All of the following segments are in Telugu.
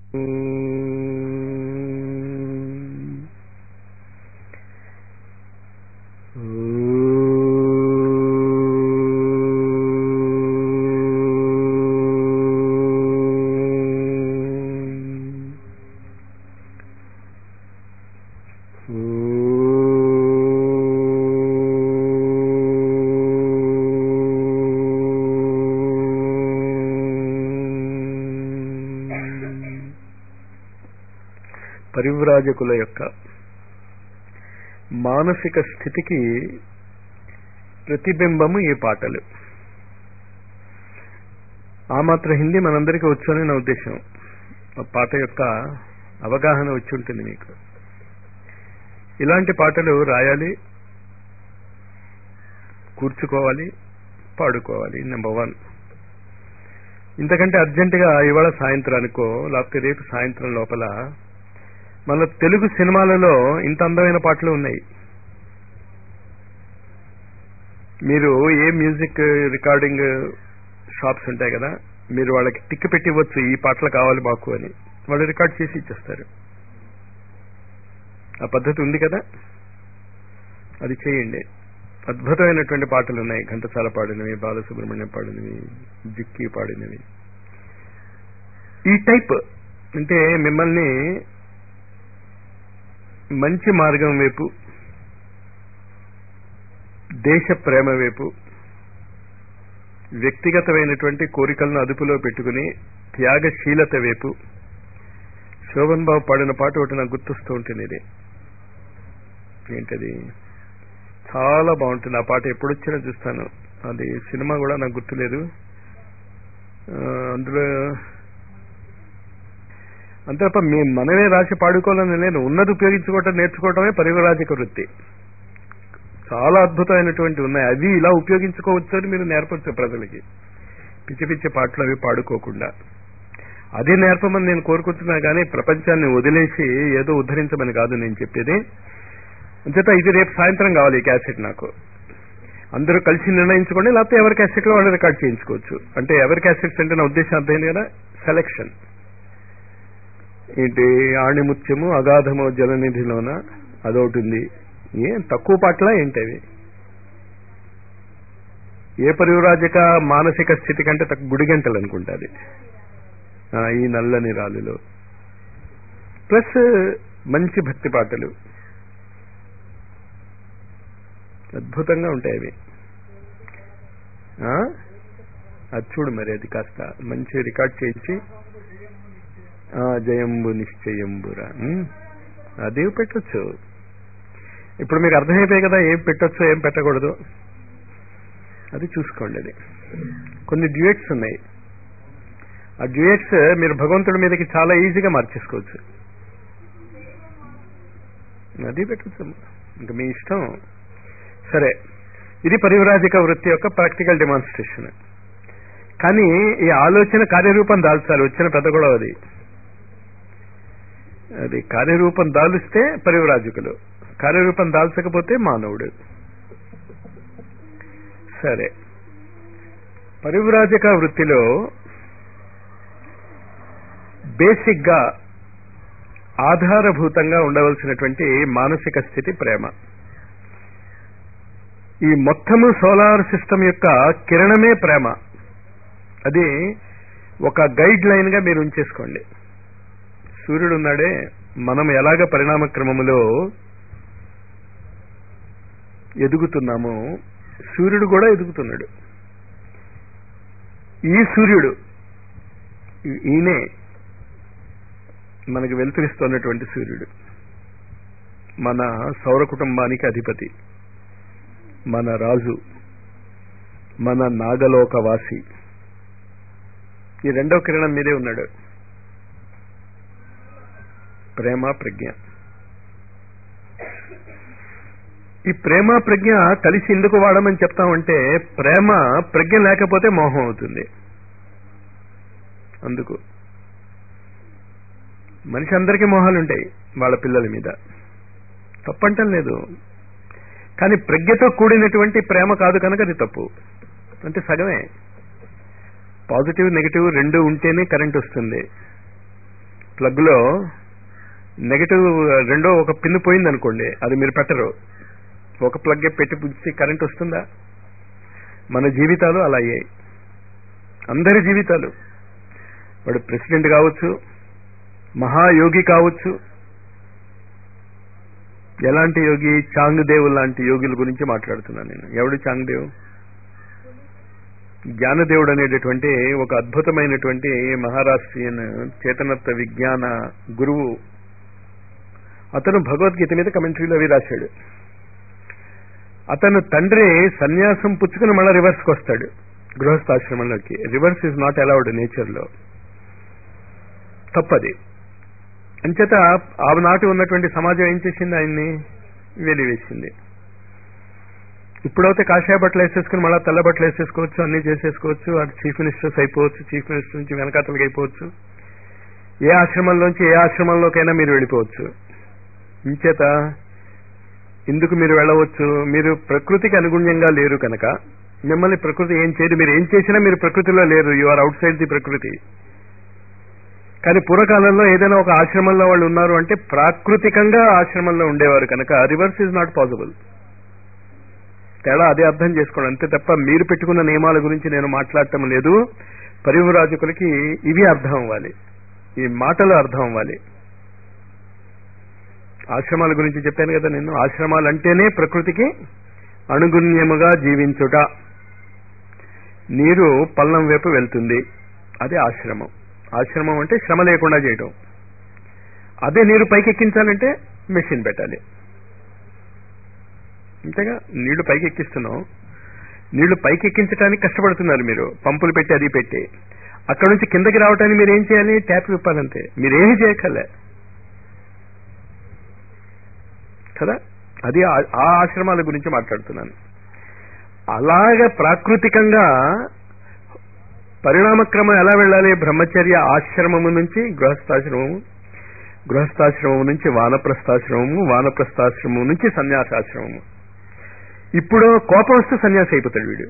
పరివ్రాజకుల యొక్క మానసిక స్థితికి ప్రతిబింబము ఈ పాటలు ఆ మాత్రం హిందీ మనందరికీ వచ్చని నా ఉద్దేశం ఆ పాట యొక్క అవగాహన వచ్చి ఉంటుంది మీకు ఇలాంటి పాటలు రాయాలి కూర్చుకోవాలి పాడుకోవాలి నెంబర్ వన్ ఇంతకంటే అర్జెంటుగా ఇవాళ సాయంత్రానికో లేకపోతే రేపు సాయంత్రం లోపల మన తెలుగు సినిమాలలో ఇంత అందమైన పాటలు ఉన్నాయి మీరు ఏ మ్యూజిక్ రికార్డింగ్ షాప్స్ ఉంటాయి కదా మీరు వాళ్ళకి టిక్ పెట్టి ఇవ్వచ్చు ఈ పాటలు కావాలి మాకు అని వాళ్ళు రికార్డ్ చేసి ఇచ్చేస్తారు ఆ పద్ధతి ఉంది కదా అది చేయండి అద్భుతమైనటువంటి పాటలు ఉన్నాయి ఘంటసాల పాడినవి బాలసుబ్రహ్మణ్యం పాడినవి జిక్కి పాడినవి ఈ టైప్ అంటే మిమ్మల్ని మంచి మార్గం వైపు దేశ ప్రేమ వైపు వ్యక్తిగతమైనటువంటి కోరికలను అదుపులో పెట్టుకుని త్యాగశీలత వైపు శోభన్ బాబు పాడిన పాట ఒకటి నాకు గుర్తొస్తూ ఉంటుంది ఇది ఏంటది చాలా బాగుంటుంది ఆ పాట ఎప్పుడు వచ్చినా చూస్తాను అది సినిమా కూడా నాకు గుర్తులేదు అందులో అంతే తప్ప మేము మనమే రాసి పాడుకోవాలని నేను ఉన్నది ఉపయోగించుకోవటం నేర్చుకోవటమే పరివరాజక వృత్తి చాలా అద్భుతమైనటువంటి ఉన్నాయి అవి ఇలా ఉపయోగించుకోవచ్చు అని మీరు నేర్పచ్చు ప్రజలకి పిచ్చి పిచ్చి పాటలు అవి పాడుకోకుండా అది నేర్పమని నేను కోరుకుంటున్నా కానీ ప్రపంచాన్ని వదిలేసి ఏదో ఉద్ధరించమని కాదు నేను చెప్పేది అంచేత ఇది రేపు సాయంత్రం కావాలి ఈ క్యాసెట్ నాకు అందరూ కలిసి నిర్ణయించుకోండి లేకపోతే ఎవరి క్యాసెట్లో వాళ్ళు రికార్డ్ చేయించుకోవచ్చు అంటే ఎవరి క్యాసెట్స్ అంటే నా ఉద్దేశం అర్థమైంది కదా సెలెక్షన్ ఏంటి ఆణిముత్యము అగాధము జలనిధిలోన అదొకటి ఉంది ఏం తక్కువ పాటలా ఏంటి అవి ఏ పరివరాజక మానసిక స్థితి కంటే తక్కువ గుడిగంటలు అనుకుంటా అది ఈ నల్లని రాలులో ప్లస్ మంచి భక్తి పాటలు అద్భుతంగా ఉంటాయి అవి అది చూడు మరి అది కాస్త మంచి రికార్డ్ చేయించి జయంబు నిశ్చయంబురా అది పెట్టచ్చు ఇప్పుడు మీకు అర్థమైపోయాయి కదా ఏం పెట్టొచ్చు ఏం పెట్టకూడదు అది చూసుకోండి అది కొన్ని డ్యూయట్స్ ఉన్నాయి ఆ డ్యూయట్స్ మీరు భగవంతుడి మీదకి చాలా ఈజీగా మార్చేసుకోవచ్చు అది పెట్టచ్చు ఇంకా మీ ఇష్టం సరే ఇది పరివరాజిక వృత్తి యొక్క ప్రాక్టికల్ డెమాన్స్ట్రేషన్ కానీ ఈ ఆలోచన కార్యరూపం దాల్చాలి వచ్చిన పెద్ద గొడవ అది అది కార్యరూపం దాలుస్తే పరివరాజకులు కార్యరూపం దాల్చకపోతే మానవుడు సరే పరివ్రాజక వృత్తిలో బేసిక్ గా ఆధారభూతంగా ఉండవలసినటువంటి మానసిక స్థితి ప్రేమ ఈ మొత్తము సోలార్ సిస్టమ్ యొక్క కిరణమే ప్రేమ అది ఒక గైడ్ లైన్ గా మీరు ఉంచేసుకోండి సూర్యుడు ఉన్నాడే మనం ఎలాగ పరిణామ క్రమములో ఎదుగుతున్నామో సూర్యుడు కూడా ఎదుగుతున్నాడు ఈ సూర్యుడు ఈయనే మనకి వెలుతురిస్తున్నటువంటి సూర్యుడు మన సౌర కుటుంబానికి అధిపతి మన రాజు మన నాగలోకవాసి ఈ రెండవ కిరణం మీదే ఉన్నాడు ప్రేమ ప్రజ్ఞ ఈ ప్రేమ ప్రజ్ఞ కలిసి ఎందుకు వాడమని చెప్తామంటే ప్రేమ ప్రజ్ఞ లేకపోతే మోహం అవుతుంది అందుకు మనిషి అందరికీ మోహాలు ఉంటాయి వాళ్ళ పిల్లల మీద తప్పంటం లేదు కానీ ప్రజ్ఞతో కూడినటువంటి ప్రేమ కాదు కనుక అది తప్పు అంటే సగమే పాజిటివ్ నెగిటివ్ రెండు ఉంటేనే కరెంట్ వస్తుంది ప్లగ్ లో నెగటివ్ రెండో ఒక పిన్ పోయింది అనుకోండి అది మీరు పెట్టరు ఒక ప్లగ్ పెట్టి పుచ్చి కరెంట్ వస్తుందా మన జీవితాలు అలా అయ్యాయి అందరి జీవితాలు వాడు ప్రెసిడెంట్ కావచ్చు మహాయోగి కావచ్చు ఎలాంటి యోగి చాంగ్ దేవ్ లాంటి యోగుల గురించి మాట్లాడుతున్నాను నేను ఎవడు చాంగ్ దేవ్ జ్ఞానదేవుడు అనేటటువంటి ఒక అద్భుతమైనటువంటి మహారాష్ట్రీయన్ చేతనత్వ విజ్ఞాన గురువు అతను భగవద్గీత మీద కమెంటరీలో అవి రాశాడు అతను తండ్రి సన్యాసం పుచ్చుకుని మళ్ళీ రివర్స్కి వస్తాడు గృహస్థాశ్రమంలోకి రివర్స్ ఇస్ నాట్ అలౌడ్ నేచర్లో తప్పది అంచేత ఆనాటి ఉన్నటువంటి సమాజం ఏం చేసింది ఆయన్ని వెలివేసింది ఇప్పుడైతే కాషాయ బట్టలు వేసేసుకుని మళ్ళీ తెల్ల బట్టలు వేసేసుకోవచ్చు అన్ని చేసేసుకోవచ్చు అటు చీఫ్ మినిస్టర్స్ అయిపోవచ్చు చీఫ్ మినిస్టర్ నుంచి వెనకాతలకి అయిపోవచ్చు ఏ ఆశ్రమంలోంచి ఏ ఆశ్రమంలోకైనా మీరు వెళ్ళిపోవచ్చు ఇంచేత ఇందుకు మీరు వెళ్ళవచ్చు మీరు ప్రకృతికి అనుగుణ్యంగా లేరు కనుక మిమ్మల్ని ప్రకృతి ఏం చేయదు మీరు ఏం చేసినా మీరు ప్రకృతిలో లేరు you are outside the ప్రకృతి కానీ పూర్వకాలంలో ఏదైనా ఒక ఆశ్రమంలో వాళ్ళు ఉన్నారు అంటే ప్రాకృతికంగా ఆశ్రమంలో ఉండేవారు కనుక రివర్స్ ఈజ్ నాట్ పాసిబుల్ తేడా అదే అర్థం చేసుకోండి అంతే తప్ప మీరు పెట్టుకున్న నియమాల గురించి నేను మాట్లాడటం లేదు పరివరాజకులకి ఇవి అర్థం అవ్వాలి ఈ మాటలు అర్థం అవ్వాలి ఆశ్రమాల గురించి చెప్పాను కదా నేను ఆశ్రమాలు అంటేనే ప్రకృతికి అనుగుణ్యముగా జీవించుట నీరు పల్లం వైపు వెళ్తుంది అదే ఆశ్రమం ఆశ్రమం అంటే శ్రమ లేకుండా చేయటం అదే నీరు పైకెక్కించాలంటే మెషిన్ పెట్టాలి అంతేగా నీళ్లు పైకెక్కిస్తున్నాం నీళ్లు పైకెక్కించడానికి కష్టపడుతున్నారు మీరు పంపులు పెట్టి అది పెట్టి అక్కడ నుంచి కిందకి రావడానికి మీరు ఏం చేయాలి ట్యాప్ విప్పాలంతే మీరేమీ చేయక్కర్లే కదా అది ఆ- ఆ ఆశ్రమాల గురించి మాట్లాడుతున్నాను అలాగ ప్రాకృతికంగా పరిణామక్రమం ఎలా వెళ్ళాలి బ్రహ్మచర్య ఆశ్రమము నుంచి గృహస్థాశ్రమము గృహస్థాశ్రమం నుంచి వానప్రస్థాశ్రమము వానప్రస్థాశ్రమం నుంచి సన్యాసాశ్రమము ఇప్పుడు కోపం వస్తే సన్యాసి అయిపోతాడు వీడు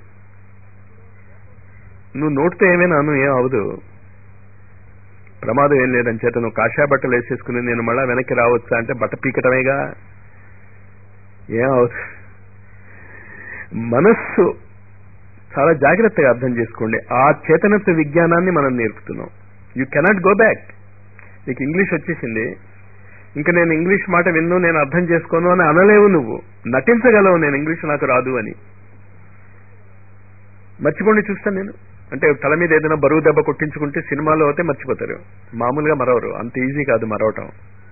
నువ్వు నోటితో ఏమైనా అను ఏం అవదు ప్రమాదం ఏం లేదని చేత నువ్వు కాషాయ బట్టలు వేసేసుకుని నేను మళ్ళా వెనక్కి రావచ్చా అంటే బట్ట పీకటమేగా ఏం అవదు మనస్సు చాలా జాగ్రత్తగా అర్థం చేసుకోండి ఆ చేతనత్వ విజ్ఞానాన్ని మనం నేర్పుతున్నాం యూ కెనాట్ గో బ్యాక్ నీకు ఇంగ్లీష్ వచ్చేసింది ఇంకా నేను ఇంగ్లీష్ మాట విన్ను నేను అర్థం చేసుకోను అని అనలేవు నువ్వు నటించగలవు నేను ఇంగ్లీష్ నాకు రాదు అని మర్చిపోండి చూస్తాను నేను అంటే తల మీద ఏదైనా బరువు దెబ్బ కొట్టించుకుంటే సినిమాలో అయితే మర్చిపోతారు మామూలుగా మరవరు అంత ఈజీ కాదు మరవటం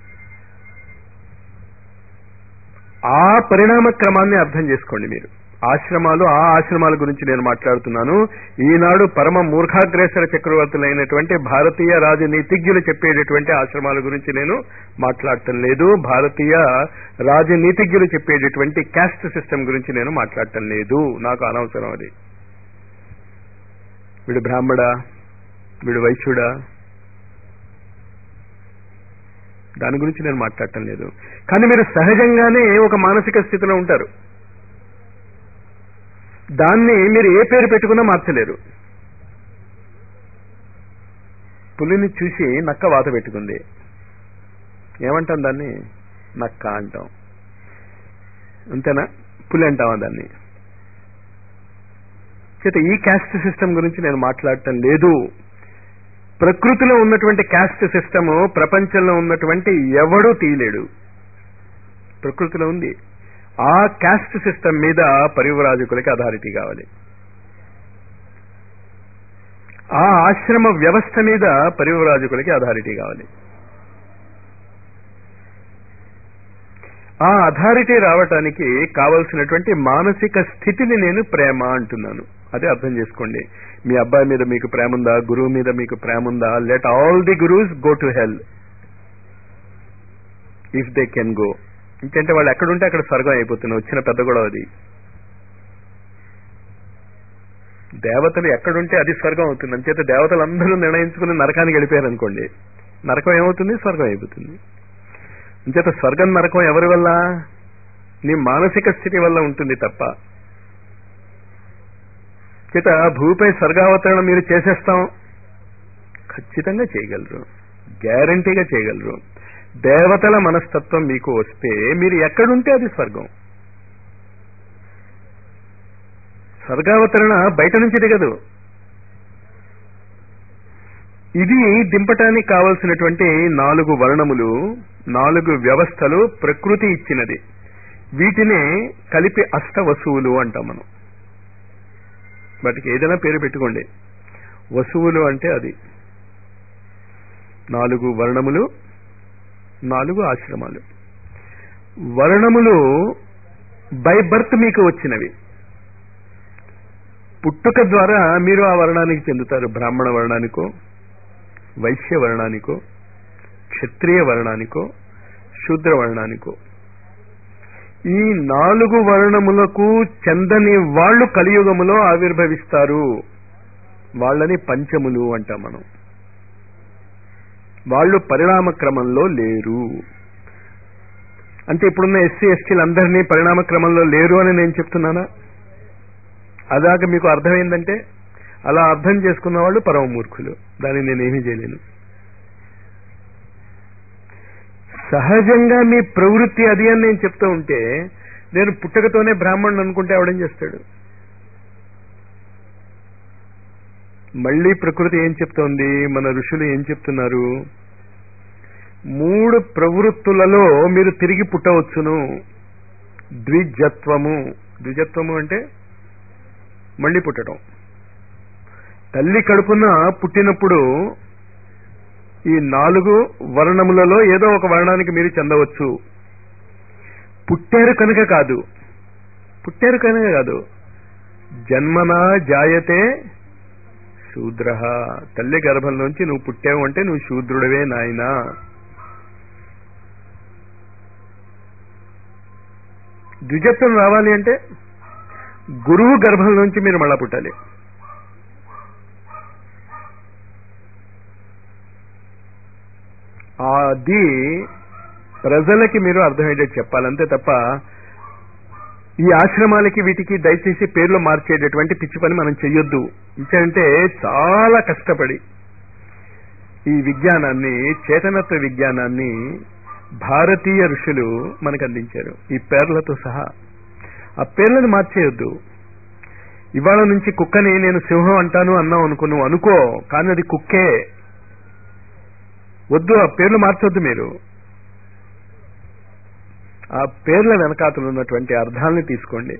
ఆ పరిణామ క్రమాన్ని అర్థం చేసుకోండి మీరు ఆశ్రమాలు ఆ ఆశ్రమాల గురించి నేను మాట్లాడుతున్నాను ఈనాడు పరమ మూర్ఖాగ్రేసర చక్రవర్తులైనటువంటి భారతీయ రాజనీతిజ్ఞులు చెప్పేటటువంటి ఆశ్రమాల గురించి నేను మాట్లాడటం లేదు భారతీయ రాజనీతిజ్ఞులు చెప్పేటటువంటి క్యాస్ట్ సిస్టమ్ గురించి నేను మాట్లాడటం లేదు నాకు అనవసరం అది వీడు బ్రాహ్మడా వీడు వైశ్యుడా దాని గురించి నేను మాట్లాడటం లేదు కానీ మీరు సహజంగానే ఒక మానసిక స్థితిలో ఉంటారు దాన్ని మీరు ఏ పేరు పెట్టుకున్నా మార్చలేరు పులిని చూసి నక్క వాత పెట్టుకుంది ఏమంటాం దాన్ని నక్క అంటాం అంతేనా పులి అంటామా దాన్ని చేత ఈ క్యాస్ట్ సిస్టమ్ గురించి నేను మాట్లాడటం లేదు ప్రకృతిలో ఉన్నటువంటి క్యాస్ట్ సిస్టమ్ ప్రపంచంలో ఉన్నటువంటి ఎవడూ తీయలేడు ప్రకృతిలో ఉంది ఆ క్యాస్ట్ సిస్టమ్ మీద పరివరాజకులకి అథారిటీ కావాలి ఆ ఆశ్రమ వ్యవస్థ మీద పరివరాజకులకి అథారిటీ కావాలి ఆ అథారిటీ రావటానికి కావలసినటువంటి మానసిక స్థితిని నేను ప్రేమ అంటున్నాను అదే అర్థం చేసుకోండి మీ అబ్బాయి మీద మీకు ప్రేమ ఉందా గురువు మీద మీకు ప్రేమ ఉందా let all the gurus go to hell if they can go ఇంకంటే వాళ్ళు ఎక్కడుంటే అక్కడ స్వర్గం అయిపోతున్నారు వచ్చిన పెద్ద గొడవ అది దేవతలు ఎక్కడుంటే అది స్వర్గం అవుతుంది అంచేత దేవతలందరూ నిర్ణయించుకుని నరకానికి వెళ్ళిపోయారు అనుకోండి నరకం ఏమవుతుంది స్వర్గం అయిపోతుంది అంచేత స్వర్గం నరకం ఎవరి వల్ల నీ మానసిక స్థితి వల్ల ఉంటుంది తప్ప చేత భూమిపై స్వర్గావతరణ మీరు చేసేస్తాం ఖచ్చితంగా చేయగలరు గ్యారంటీగా చేయగలరు దేవతల మనస్తత్వం మీకు వస్తే మీరు ఎక్కడుంటే అది స్వర్గం స్వర్గావతరణ బయట నుంచి దిగదు ఇది దింపటానికి కావలసినటువంటి నాలుగు వర్ణములు నాలుగు వ్యవస్థలు ప్రకృతి ఇచ్చినది వీటినే కలిపి అష్ట వసువులు అంటాం మనం వాటికి ఏదైనా పేరు పెట్టుకోండి వసువులు అంటే అది నాలుగు వర్ణములు నాలుగు ఆశ్రమాలు వర్ణములు బై బర్త్ మీకు వచ్చినవి పుట్టుక ద్వారా మీరు ఆ వర్ణానికి చెందుతారు బ్రాహ్మణ వర్ణానికో వైశ్య వర్ణానికో క్షత్రియ వర్ణానికో శూద్ర వర్ణానికో ఈ నాలుగు వర్ణములకు చెందని వాళ్ళు కలియుగములో ఆవిర్భవిస్తారు వాళ్ళని పంచములు అంటాం మనం వాళ్ళు పరిణామ క్రమంలో లేరు అంటే ఇప్పుడున్న ఎస్సీ ఎస్టీలందరినీ పరిణామ క్రమంలో లేరు అని నేను చెప్తున్నానా అదాక మీకు అర్థమైందంటే అలా అర్థం చేసుకున్న వాళ్ళు పరమ మూర్ఖులు దాన్ని నేనేమీ చేయలేను సహజంగా మీ ప్రవృత్తి అది అని నేను చెప్తూ ఉంటే నేను పుట్టకతోనే బ్రాహ్మణుడు అనుకుంటే అవడం చేస్తాడు మళ్ళీ ప్రకృతి ఏం చెప్తోంది మన ఋషులు ఏం చెప్తున్నారు మూడు ప్రవృత్తులలో మీరు తిరిగి పుట్టవచ్చును ద్విజత్వము ద్విజత్వము అంటే మళ్ళీ పుట్టడం తల్లి కడుపున పుట్టినప్పుడు ఈ నాలుగు వర్ణములలో ఏదో ఒక వర్ణానికి మీరు చెందవచ్చు పుట్టారు కనుక కాదు పుట్టారు కనుక కాదు జన్మనా జాయతే శూద్ర తల్లి గర్భంలోంచి నువ్వు పుట్టావు అంటే నువ్వు శూద్రుడవే నాయనా ద్విజత్వం రావాలి అంటే గురువు గర్భంలోంచి మీరు మళ్ళా పుట్టాలి అది ప్రజలకి మీరు అర్థమయ్యేటట్టు చెప్పాలంతే తప్ప ఈ ఆశ్రమాలకి వీటికి దయచేసి పేర్లు మార్చేటటువంటి పిచ్చి పని మనం చెయ్యొద్దు ఇంకంటే చాలా కష్టపడి ఈ విజ్ఞానాన్ని చేతనత్వ విజ్ఞానాన్ని భారతీయ ఋషులు మనకు అందించారు ఈ పేర్లతో సహా ఆ పేర్లను మార్చేయొద్దు ఇవాళ నుంచి కుక్కని నేను సింహం అంటాను అన్నావు అనుకో నువ్వు అనుకో కానీ అది కుక్కే వద్దు ఆ పేర్లు మార్చొద్దు మీరు ఆ పేర్ల వెనకాతలు ఉన్నటువంటి అర్థాలని తీసుకోండి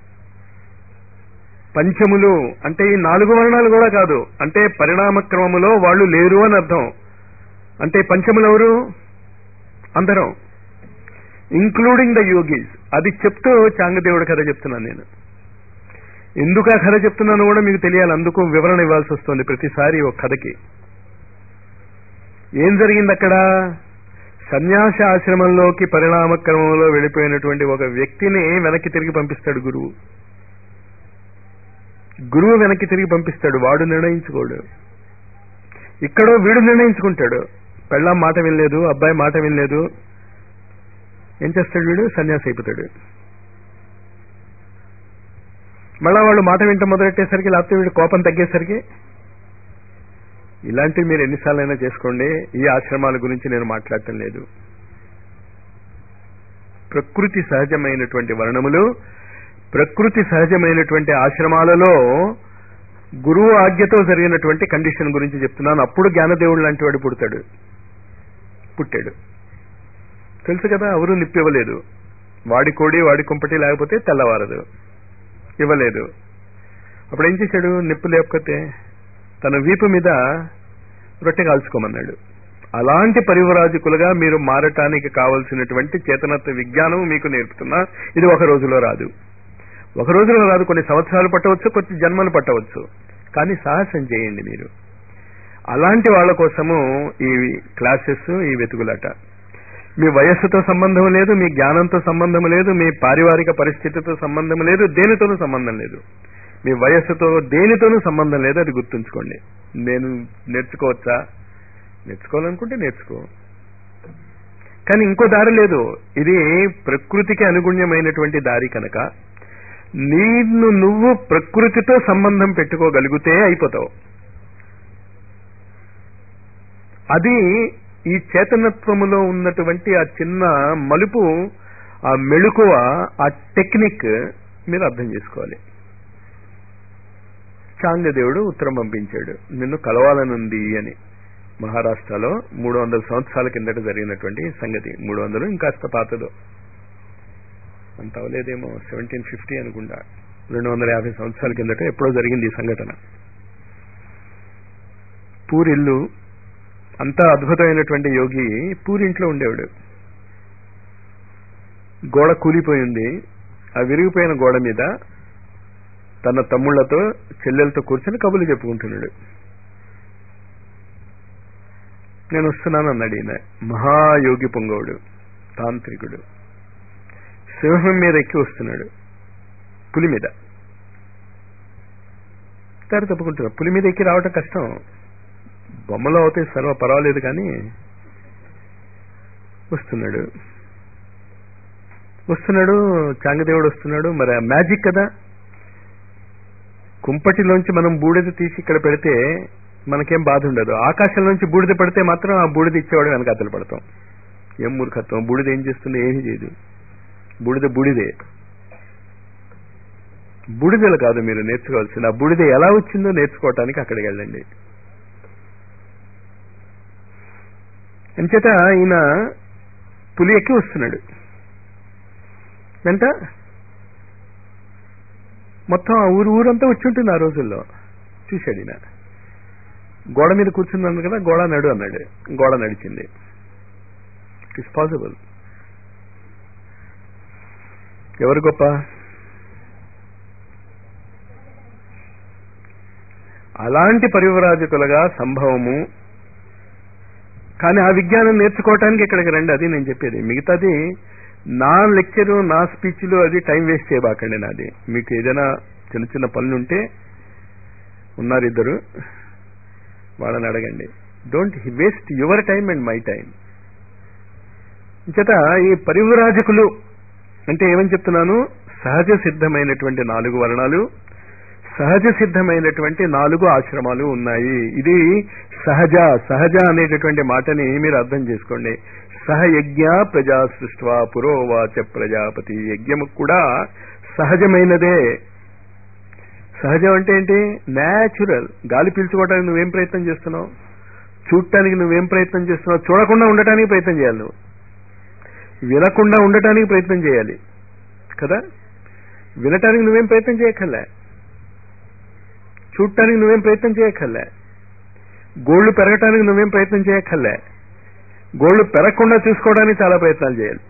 పంచములు అంటే ఈ నాలుగు వర్ణాలు కూడా కాదు అంటే పరిణామ క్రమములో వాళ్ళు లేరు అని అర్థం అంటే పంచములు ఎవరు అందరం ఇంక్లూడింగ్ ద యోగీస్ అది చెప్తూ చాంగదేవుడి కథ చెప్తున్నాను నేను ఎందుకు ఆ కథ చెప్తున్నాను కూడా మీకు తెలియాలి అందుకు వివరణ ఇవ్వాల్సి వస్తుంది ప్రతిసారి ఒక కథకి ఏం జరిగింది అక్కడ సన్యాస ఆశ్రమంలోకి పరిణామ క్రమంలో వెళ్ళిపోయినటువంటి ఒక వ్యక్తిని వెనక్కి తిరిగి పంపిస్తాడు గురువు గురువు వెనక్కి తిరిగి పంపిస్తాడు వాడు నిర్ణయించుకోడు ఇక్కడో వీడు నిర్ణయించుకుంటాడు పెళ్ళాం మాట వినలేదు అబ్బాయి మాట వినలేదు ఏం చేస్తాడు వీడు సన్యాసి అయిపోతాడు మళ్ళా వాళ్ళు మాట వింట మొదలెట్టేసరికి లేకపోతే వీడు కోపం తగ్గేసరికి ఇలాంటివి మీరు ఎన్నిసార్లైనా చేసుకోండి ఈ ఆశ్రమాల గురించి నేను మాట్లాడటం లేదు ప్రకృతి సహజమైనటువంటి వర్ణములు ప్రకృతి సహజమైనటువంటి ఆశ్రమాలలో గురువు ఆజ్ఞతో జరిగినటువంటి కండిషన్ గురించి చెప్తున్నాను అప్పుడు జ్ఞానదేవుడు లాంటి వాడు పుడతాడు పుట్టాడు తెలుసు కదా ఎవరు నిప్పివ్వలేదు వాడి కోడి వాడి కుంపటి లేకపోతే తెల్లవారదు ఇవ్వలేదు అప్పుడు ఏం చేశాడు నిప్పు లేకపోతే తన వీపు మీద రొట్టె కాల్చుకోమన్నాడు అలాంటి పరివరాజకులుగా మీరు మారటానికి కావలసినటువంటి చేతనత్వ విజ్ఞానం మీకు నేర్పుతున్నా ఇది ఒక రోజులో రాదు ఒక రోజులో రాదు కొన్ని సంవత్సరాలు పట్టవచ్చు కొన్ని జన్మలు పట్టవచ్చు కానీ సాహసం చేయండి మీరు అలాంటి వాళ్ళ కోసము ఈ క్లాసెస్ ఈ వెతుకులాట మీ వయస్సుతో సంబంధం లేదు మీ జ్ఞానంతో సంబంధం లేదు మీ పారివారిక పరిస్థితితో సంబంధం లేదు దేనితోనూ సంబంధం లేదు మీ వయస్సుతో దేనితోనూ సంబంధం లేదు అది గుర్తుంచుకోండి నేను నేర్చుకోవచ్చా నేర్చుకోవాలనుకుంటే నేర్చుకో కానీ ఇంకో దారి లేదు ఇది ప్రకృతికి అనుగుణ్యమైనటువంటి దారి కనుక నిన్ను నువ్వు ప్రకృతితో సంబంధం పెట్టుకోగలిగితే అయిపోతావు అది ఈ చేతనత్వములో ఉన్నటువంటి ఆ చిన్న మలుపు ఆ మెళుకువ ఆ టెక్నిక్ మీరు అర్థం చేసుకోవాలి చాంగదేవుడు ఉత్తరం పంపించాడు నిన్ను కలవాలనుంది అని మహారాష్ట్రలో మూడు వందల సంవత్సరాల కిందట జరిగినటువంటి సంగతి మూడు వందలు ఇంకాస్త పాతదో అంత అవలేదేమో సెవెంటీన్ ఫిఫ్టీ అనుకుంటా రెండు వందల యాభై సంవత్సరాల కిందట ఎప్పుడో జరిగింది ఈ సంఘటన పూరిల్లు అంత అద్భుతమైనటువంటి యోగి పూరింట్లో ఉండేవాడు గోడ కూలిపోయింది ఆ విరిగిపోయిన గోడ మీద తన తమ్ముళ్లతో చెల్లెలతో కూర్చొని కబుర్లు చెప్పుకుంటున్నాడు నేను వస్తున్నాను అన్నాడు ఈయన మహాయోగి పొంగవుడు తాంత్రికుడు సింహం మీద ఎక్కి వస్తున్నాడు పులి మీద దారి తప్పుకుంటున్నాడు పులి మీద ఎక్కి రావటం కష్టం బొమ్మలో అవుతే సర్వ పర్వాలేదు కానీ వస్తున్నాడు వస్తున్నాడు చాంగదేవుడు వస్తున్నాడు మరి మ్యాజిక్ కదా కుంపటిలోంచి మనం బూడిద తీసి ఇక్కడ పెడితే మనకేం బాధ ఉండదు ఆకాశంలోంచి బూడిద పడితే మాత్రం ఆ బూడిద ఇచ్చేవాడు వెనకాతలు పడతాం ఏం మూర్ఖత్వం బూడిద ఏం చేస్తుంది ఏమీ చేయదు బూడిద బూడిదే బూడిదలు కాదు మీరు నేర్చుకోవాల్సింది ఆ బూడిద ఎలా వచ్చిందో నేర్చుకోవటానికి అక్కడికి వెళ్ళండి ఎంచేత ఈయన పులి ఎక్కి వస్తున్నాడు వెంట మొత్తం ఆ ఊరు ఊరంతా వచ్చి ఉంటుంది ఆ రోజుల్లో చూశాడు ఈయన గోడ మీద కూర్చున్నాను కదా గోడ నడు అన్నాడు గోడ నడిచింది ఇట్ ఇస్ పాసిబుల్ ఎవరు గొప్ప అలాంటి పరివరాజకులుగా సంభవము కానీ ఆ విజ్ఞానం నేర్చుకోవటానికి ఇక్కడికి రండి అది నేను చెప్పేది మిగతాది నా లెక్చరు నా స్పీచ్లు అది టైం వేస్ట్ చేయబాకండి నాది మీకు ఏదైనా చిన్న చిన్న పనులు ఉంటే ఉన్నారు ఇద్దరు వాళ్ళని అడగండి don't waste your time and my time చేత ఈ పరివరాజకులు అంటే ఏమని చెప్తున్నాను సహజ సిద్ధమైనటువంటి నాలుగు వర్ణాలు సహజ సిద్ధమైనటువంటి నాలుగు ఆశ్రమాలు ఉన్నాయి ఇది సహజ సహజ అనేటటువంటి మాటని మీరు అర్థం చేసుకోండి సహయజ్ఞ ప్రజా సృష్వా పురోవాచ ప్రజాపతి యజ్ఞము కూడా సహజమైనదే సహజం అంటే ఏంటి న్యాచురల్ గాలి పీల్చుకోవడానికి నువ్వేం ప్రయత్నం చేస్తున్నావు చూడటానికి నువ్వేం ప్రయత్నం చేస్తున్నావు చూడకుండా ఉండటానికి ప్రయత్నం చేయాలి నువ్వు వినకుండా ఉండటానికి ప్రయత్నం చేయాలి కదా వినటానికి నువ్వేం ప్రయత్నం చేయక్కర్లే చూడటానికి నువ్వేం ప్రయత్నం చేయక్కర్లే గోళ్లు పెరగటానికి నువ్వేం ప్రయత్నం చేయక్కర్లే గోళ్లు పెరగకుండా చూసుకోవడానికి చాలా ప్రయత్నాలు చేయాలి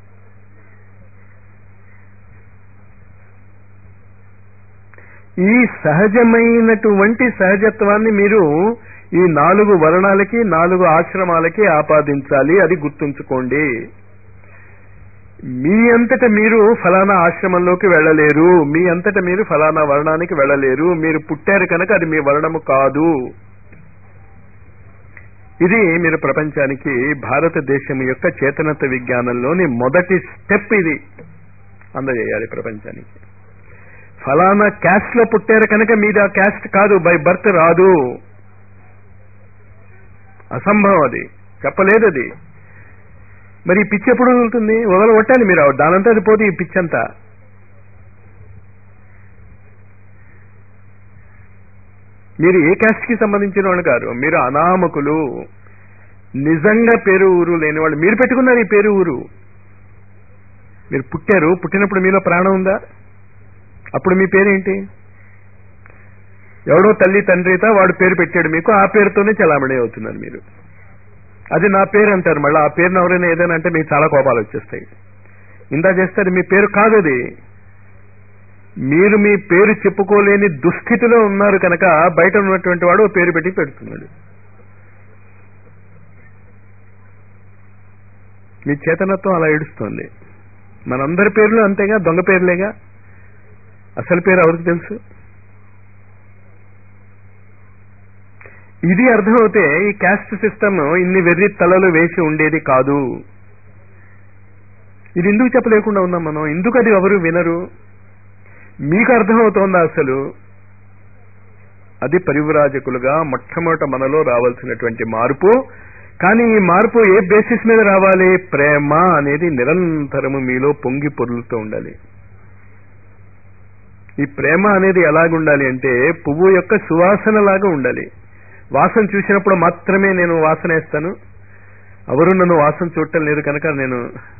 ఈ సహజమైనటువంటి సహజత్వాన్ని మీరు ఈ నాలుగు వర్ణాలకి నాలుగు ఆశ్రమాలకి ఆపాదించాలి అది గుర్తుంచుకోండి మీ అంతట మీరు ఫలానా ఆశ్రమంలోకి వెళ్ళలేరు మీ అంతట మీరు ఫలానా వర్ణానికి వెళ్ళలేరు మీరు పుట్టారు కనుక అది మీ వర్ణము కాదు ఇది మీరు ప్రపంచానికి భారతదేశం యొక్క చేతనత్వ విజ్ఞానంలోని మొదటి స్టెప్ ఇది అందజేయాలి ప్రపంచానికి ఫలానా క్యాస్ట్ లో పుట్టారు కనుక మీది ఆ క్యాస్ట్ కాదు బై బర్త్ రాదు అసంభవం అది చెప్పలేదు అది మరి ఈ పిచ్చి ఎప్పుడు వదులుతుంది వదలగొట్టాలి మీరు దానంతా అది పోతే ఈ పిచ్చి అంతా మీరు ఏ క్యాస్ట్ కి సంబంధించిన వాళ్ళు కాదు మీరు అనామకులు నిజంగా పేరు ఊరు లేని వాళ్ళు మీరు పెట్టుకున్నారు ఈ పేరు ఊరు మీరు పుట్టారు పుట్టినప్పుడు మీలో ప్రాణం ఉందా అప్పుడు మీ పేరేంటి ఎవడో తల్లి తండ్రితో వాడు పేరు పెట్టాడు మీకు ఆ పేరుతోనే చలామణి అవుతున్నారు మీరు అది నా పేరు అంటారు మళ్ళీ ఆ పేరుని ఎవరైనా ఏదైనా అంటే మీకు చాలా కోపాలు వచ్చేస్తాయి ఇందా చేస్తారు మీ పేరు కాదు అది మీరు మీ పేరు చెప్పుకోలేని దుస్థితిలో ఉన్నారు కనుక బయట ఉన్నటువంటి వాడు పేరు పెట్టి పెడుతున్నాడు మీ చేతనత్వం అలా ఏడుస్తోంది మనందరి పేర్లు అంతేగా దొంగ పేర్లేగా అసలు పేరు ఎవరికి తెలుసు ఇది అర్థమవుతే ఈ క్యాస్ట్ సిస్టమ్ ఇన్ని వెర్రి తలలు వేసి ఉండేది కాదు ఇది ఎందుకు చెప్పలేకుండా ఉన్నాం మనం ఎందుకు అది ఎవరు వినరు మీకు అర్థమవుతోందా అసలు అది పరివ్రాజకులుగా మొట్టమొదట మనలో రావాల్సినటువంటి మార్పు కానీ ఈ మార్పు ఏ బేసిస్ మీద రావాలి ప్రేమ అనేది నిరంతరము మీలో పొంగి పొర్లుతూ ఉండాలి ఈ ప్రేమ అనేది ఎలాగుండాలి అంటే పువ్వు యొక్క సువాసన లాగా ఉండాలి వాసన చూసినప్పుడు మాత్రమే నేను వాసన వేస్తాను ఎవరు నన్ను వాసన చూడటం లేదు కనుక నేను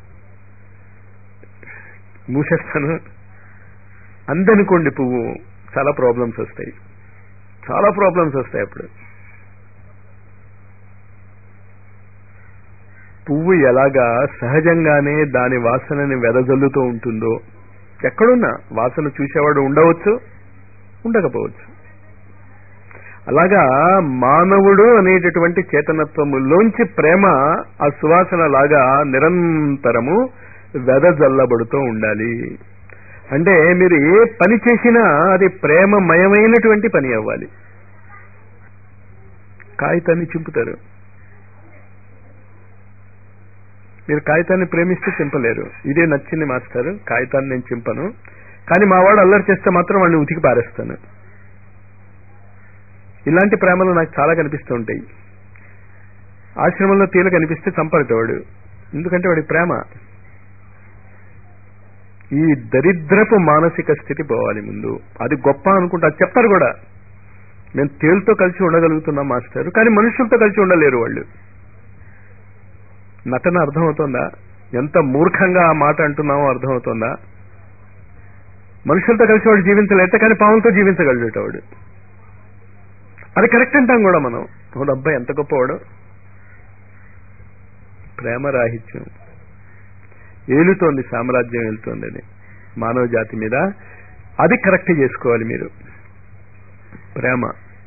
మూసేస్తాను అందనుకోండి పువ్వు చాలా ప్రాబ్లమ్స్ వస్తాయి చాలా ప్రాబ్లమ్స్ వస్తాయి అప్పుడు పువ్వు ఎలాగా సహజంగానే దాని వాసనని వెదజల్లుతూ ఉంటుందో ఎక్కడున్నా వాసన చూసేవాడు ఉండవచ్చు ఉండకపోవచ్చు అలాగా మానవుడు అనేటటువంటి చేతనత్వములోంచి ప్రేమ ఆ సువాసన లాగా నిరంతరము వెదజల్లబడుతూ ఉండాలి అంటే మీరు ఏ పని చేసినా అది ప్రేమమయమైనటువంటి పని అవ్వాలి కాగితాన్ని చింపుతారు మీరు కాగితాన్ని ప్రేమిస్తే చింపలేరు ఇదే నచ్చింది మాస్టర్ కాగితాన్ని నేను చింపను కానీ మా వాడు అల్లరి చేస్తే మాత్రం వాడిని ఉతికి పారేస్తాను ఇలాంటి ప్రేమలు నాకు చాలా కనిపిస్తూ ఉంటాయి ఆశ్రమంలో తీల కనిపిస్తే చంపడతాడు ఎందుకంటే వాడి ప్రేమ ఈ దరిద్రపు మానసిక స్థితి పోవాలి ముందు అది గొప్ప అనుకుంటా అది చెప్పరు కూడా మేము తేలుతో కలిసి ఉండగలుగుతున్నాం మాస్టర్ కానీ మనుషులతో కలిసి ఉండలేరు వాళ్ళు నటన అర్థమవుతోందా ఎంత మూర్ఖంగా ఆ మాట అంటున్నామో అర్థమవుతోందా మనుషులతో కలిసి వాడు జీవించలేట కానీ పాములతో జీవించగలిగేట వాడు అది కరెక్ట్ అంటాం కూడా మనం వాడు అబ్బాయి ఎంత గొప్పవాడు ప్రేమ రాహిత్యం ఏలుతోంది సామ్రాజ్యం వెళ్తోంది అది మానవ జాతి మీద అది కరెక్ట్ చేసుకోవాలి మీరు ప్రేమ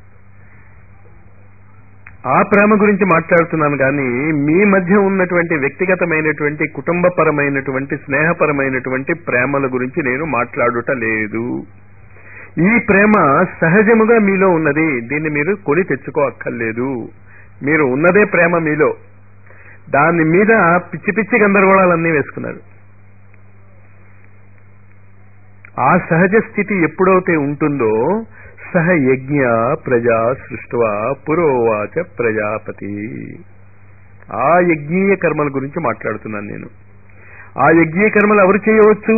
ఆ ప్రేమ గురించి మాట్లాడుతున్నాను కానీ మీ మధ్య ఉన్నటువంటి వ్యక్తిగతమైనటువంటి కుటుంబపరమైనటువంటి స్నేహపరమైనటువంటి ప్రేమల గురించి నేను మాట్లాడుట లేదు ఈ ప్రేమ సహజముగా మీలో ఉన్నది దీన్ని మీరు కొని తెచ్చుకో అక్కర్లేదు మీరు ఉన్నదే ప్రేమ మీలో దాని మీద పిచ్చి పిచ్చి గందరగోళాలన్నీ వేసుకున్నారు ఆ సహజ స్థితి ఎప్పుడైతే ఉంటుందో సహ యజ్ఞ ప్రజా సృష్టువా పురోవాచ ప్రజాపతి ఆ యజ్ఞీయ కర్మల గురించి మాట్లాడుతున్నాను నేను ఆ యజ్ఞీయ కర్మలు ఎవరు చేయవచ్చు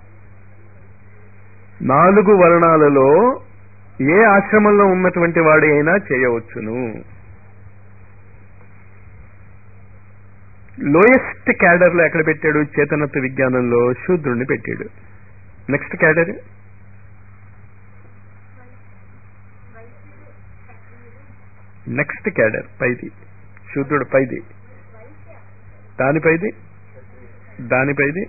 నాలుగు వర్ణాలలో ఏ ఆశ్రమంలో ఉన్నటువంటి వాడి అయినా చేయవచ్చును లోయెస్ట్ క్యాడర్ లో ఎక్కడ పెట్టాడు చేతనత్వ విజ్ఞానంలో శూద్రుణ్ణి పెట్టాడు నెక్స్ట్ క్యాడర్ నెక్స్ట్ క్యాడర్ పైది శూద్రుడు పైది దానిపైది దానిపైది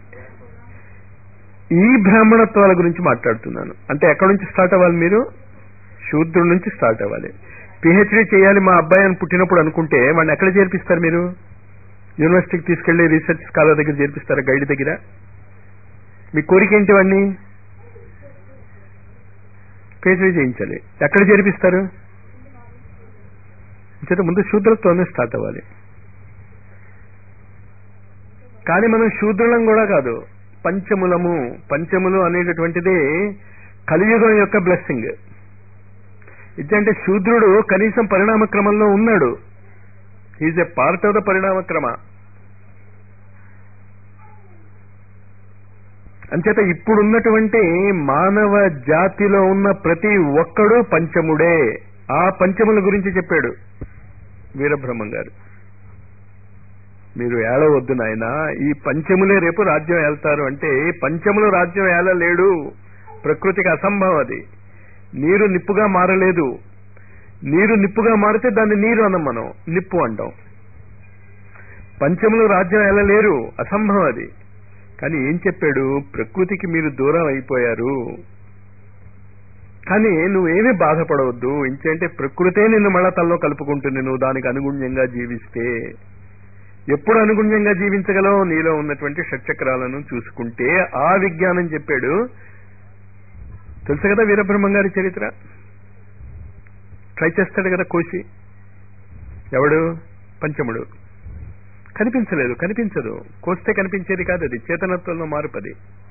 ఈ బ్రాహ్మణత్వాల గురించి మాట్లాడుతున్నాను అంటే ఎక్కడి నుంచి స్టార్ట్ అవ్వాలి మీరు శూద్రుడి నుంచి స్టార్ట్ అవ్వాలి పిహెచ్డీ చేయాలి మా అబ్బాయి అని పుట్టినప్పుడు అనుకుంటే వాడిని ఎక్కడ చేర్పిస్తారు మీరు యూనివర్సిటీకి తీసుకెళ్లి రీసెర్చ్ స్కాలర్ దగ్గర చేర్పిస్తారా గైడ్ దగ్గర మీ కోరిక ఏంటి వాడిని పిహెచ్డీ చేయించాలి ఎక్కడ చేర్పిస్తారు చేత ముందు శూద్రత్వమే స్టార్ట్ అవ్వాలి కానీ మనం శూద్రులం కూడా కాదు పంచములము పంచములు అనేటటువంటిది కలియుగం యొక్క బ్లెస్సింగ్ ఇదంటే శూద్రుడు కనీసం పరిణామ క్రమంలో ఉన్నాడు is a part of the పరిణామ క్రమ అంచేత ఇప్పుడున్నటువంటి మానవ జాతిలో ఉన్న ప్రతి ఒక్కడు పంచముడే ఆ పంచముల గురించి చెప్పాడు వీరబ్రహ్మం గారు మీరు ఏడవద్దు నాయన ఈ పంచములే రేపు రాజ్యం ఏళ్తారు అంటే పంచములు రాజ్యం ఏలలేడు ప్రకృతికి అసంభవం అది నీరు నిప్పుగా మారలేదు నీరు నిప్పుగా మారితే దాన్ని నీరు అనం మనం నిప్పు అంటాం పంచములు రాజ్యం ఏలలేరు అసంభవం అది కానీ ఏం చెప్పాడు ప్రకృతికి మీరు దూరం అయిపోయారు కానీ నువ్వేమీ బాధపడవద్దు ఇంకేంటే ప్రకృతే నిన్ను మళ్ళా తల్లో కలుపుకుంటుంది నువ్వు దానికి అనుగుణ్యంగా జీవిస్తే ఎప్పుడు అనుగుణ్యంగా జీవించగలవు నీలో ఉన్నటువంటి షట్చక్రాలను చూసుకుంటే ఆ విజ్ఞానం చెప్పాడు తెలుసు కదా వీరబ్రహ్మం గారి చరిత్ర ట్రై చేస్తాడు కదా కోసి ఎవడు పంచముడు కనిపించలేదు కనిపించదు కోస్తే కనిపించేది కాదు అది చేతనత్వంలో మార్పది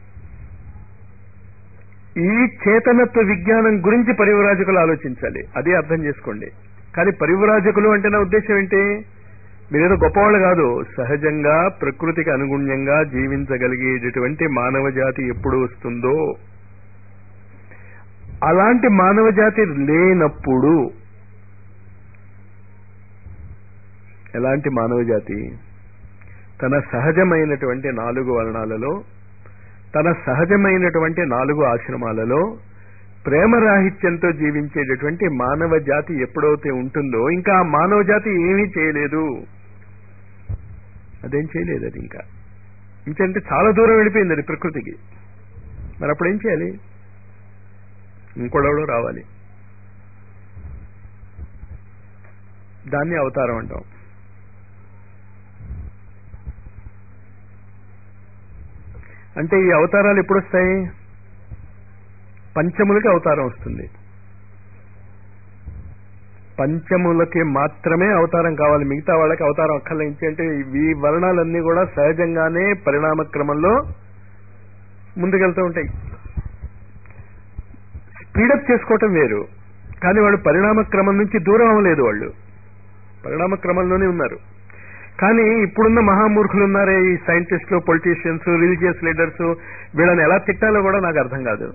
ఈ చేతనత్వ విజ్ఞానం గురించి పరివరాజకులు ఆలోచించాలి అదే అర్థం చేసుకోండి కానీ పరివరాజకులు అంటే నా ఉద్దేశం ఏంటి మీరేదో గొప్పవాళ్ళు కాదు సహజంగా ప్రకృతికి అనుగుణ్యంగా జీవించగలిగేటటువంటి మానవ జాతి ఎప్పుడు వస్తుందో అలాంటి మానవ జాతి లేనప్పుడు ఎలాంటి మానవ జాతి తన సహజమైనటువంటి నాలుగు వర్ణాలలో తన సహజమైనటువంటి నాలుగు ఆశ్రమాలలో ప్రేమరాహిత్యంతో జీవించేటటువంటి మానవ జాతి ఎప్పుడైతే ఉంటుందో ఇంకా ఆ మానవ జాతి ఏమీ చేయలేదు అదేం చేయలేదు అది ఇంకా ఇంకంటే చాలా దూరం వెళ్ళిపోయింది అది ప్రకృతికి మరి అప్పుడు ఏం చేయాలి ఇంకోడెవడో రావాలి దాన్ని అవతారం అంటాం అంటే ఈ అవతారాలు ఎప్పుడు వస్తాయి పంచములకి అవతారం వస్తుంది పంచములకి మాత్రమే అవతారం కావాలి మిగతా వాళ్ళకి అవతారం అక్కర్లేదు అంటే ఈ వర్ణాలన్నీ కూడా సహజంగానే పరిణామ క్రమంలో ముందుకెళ్తూ ఉంటాయి స్పీడప్ చేసుకోవటం వేరు కానీ వాళ్ళు పరిణామ క్రమం నుంచి దూరం అవ్వలేదు వాళ్ళు పరిణామ క్రమంలోనే ఉన్నారు కానీ ఇప్పుడున్న మహామూర్ఖులు ఉన్నారే ఈ సైంటిస్టులు పొలిటీషియన్స్ రిలీజియస్ లీడర్స్ వీళ్ళని ఎలా తిట్టాలో కూడా నాకు అర్థం కాదు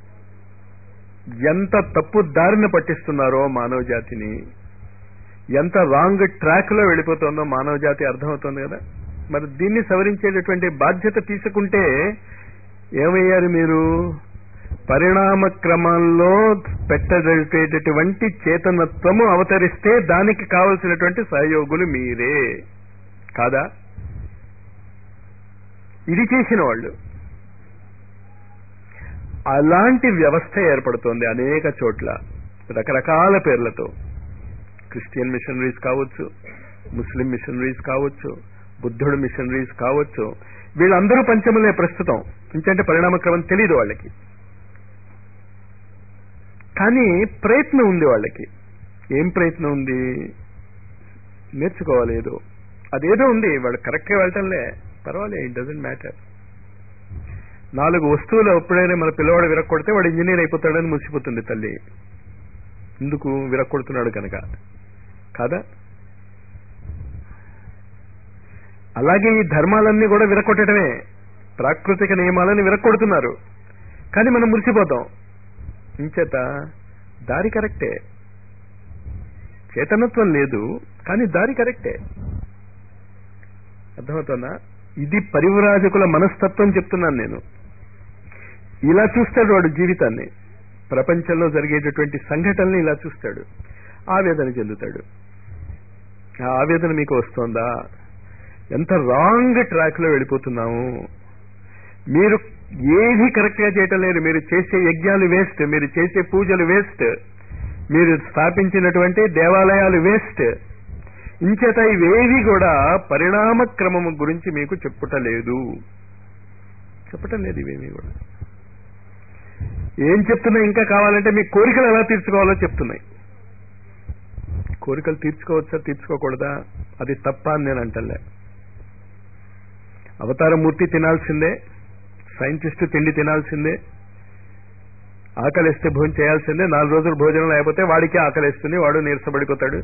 ఎంత తప్పు దారిన పట్టిస్తున్నారో మానవ జాతిని ఎంత రాంగ్ ట్రాక్ లో వెళ్ళిపోతుందో మానవ జాతి అర్థమవుతుంది కదా మరి దీన్ని సవరించేటటువంటి బాధ్యత తీసుకుంటే ఏమయ్యారు మీరు పరిణామ క్రమంలో పెట్టగలిగేటటువంటి చేతనత్వము అవతరిస్తే దానికి కావలసినటువంటి సహయోగులు మీరే కాదా ఇది చేసిన వాళ్ళు అలాంటి వ్యవస్థ ఏర్పడుతోంది అనేక చోట్ల రకరకాల పేర్లతో క్రిస్టియన్ మిషనరీస్ కావచ్చు ముస్లిం మిషనరీస్ కావచ్చు బుద్ధుడు మిషనరీస్ కావచ్చు వీళ్ళందరూ పంచములే ప్రస్తుతం ఇంకంటే పరిణామ క్రమం తెలియదు వాళ్ళకి కానీ ప్రయత్నం ఉంది వాళ్ళకి ఏం ప్రయత్నం ఉంది నేర్చుకోవాలి ఏదో అదేదో ఉంది వాడు కరెక్ట్గా వెళ్ళటంలే పర్వాలే ఇట్ డజంట్ మ్యాటర్ నాలుగు వస్తువులు ఎప్పుడైనా మన పిల్లవాడు విరక్కొడితే వాడు ఇంజనీర్ అయిపోతాడని మురిసిపోతుంది తల్లి ఎందుకు విరక్కొడుతున్నాడు కనుక కాదా అలాగే ఈ ధర్మాలన్నీ కూడా విరక్కొట్టడమే ప్రాకృతిక నియమాలని విరక్కొడుతున్నారు కానీ మనం మురిసిపోతాం ఇంచేత దారి కరెక్టే చేతనత్వం లేదు కానీ దారి కరెక్టే అర్థమవుతుందా ఇది పరివరాజకుల మనస్తత్వం చెప్తున్నాను నేను ఇలా చూస్తాడు వాడు జీవితాన్ని ప్రపంచంలో జరిగేటటువంటి సంఘటనల్ని ఇలా చూస్తాడు ఆవేదన చెందుతాడు ఆ ఆవేదన మీకు వస్తోందా ఎంత రాంగ్ ట్రాక్ లో వెళ్ళిపోతున్నాము మీరు ఏది కరెక్ట్ గా చేయటం లేదు మీరు చేసే యజ్ఞాలు వేస్ట్ మీరు చేసే పూజలు వేస్ట్ మీరు స్థాపించినటువంటి దేవాలయాలు వేస్ట్ ఇంచేత ఇవేవి కూడా పరిణామ క్రమము గురించి మీకు చెప్పుటలేదు చెప్పటం లేదు ఇవేమీ కూడా ఏం చెప్తున్నాయి ఇంకా కావాలంటే మీ కోరికలు ఎలా తీర్చుకోవాలో చెప్తున్నాయి కోరికలు తీర్చుకోవచ్చా తీర్చుకోకూడదా అది తప్ప అని నేను అంటలే అవతారమూర్తి తినాల్సిందే సైంటిస్ట్ తిండి తినాల్సిందే ఆకలిస్తే భోజనం చేయాల్సిందే నాలుగు రోజులు భోజనం లేకపోతే వాడికి ఆకలిస్తుంది వాడు నీరసపడిపోతాడు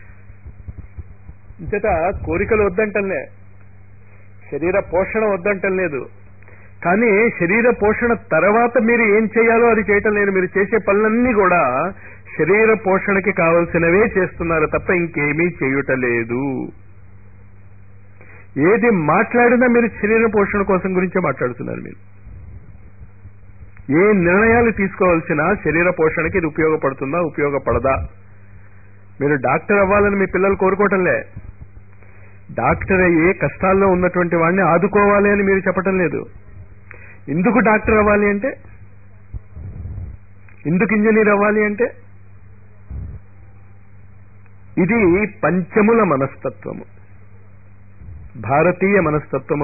ఇంతట కోరికలు వద్దంటలే శరీర పోషణ వద్దంటం లేదు కానీ శరీర పోషణ తర్వాత మీరు ఏం చేయాలో అది చేయటం లేదు మీరు చేసే పనులన్నీ కూడా శరీర పోషణకి కావలసినవే చేస్తున్నారు తప్ప ఇంకేమీ చేయుటలేదు ఏది మాట్లాడినా మీరు శరీర పోషణ కోసం గురించే మాట్లాడుతున్నారు మీరు ఏ నిర్ణయాలు తీసుకోవాల్సిన శరీర పోషణకి ఇది ఉపయోగపడుతుందా ఉపయోగపడదా మీరు డాక్టర్ అవ్వాలని మీ పిల్లలు కోరుకోవటంలే డాక్టర్ అయ్యే కష్టాల్లో ఉన్నటువంటి వాడిని ఆదుకోవాలి అని మీరు చెప్పటం లేదు ఎందుకు డాక్టర్ అవ్వాలి అంటే ఎందుకు ఇంజనీర్ అవ్వాలి అంటే ఇది పంచముల మనస్తత్వము భారతీయ మనస్తత్వము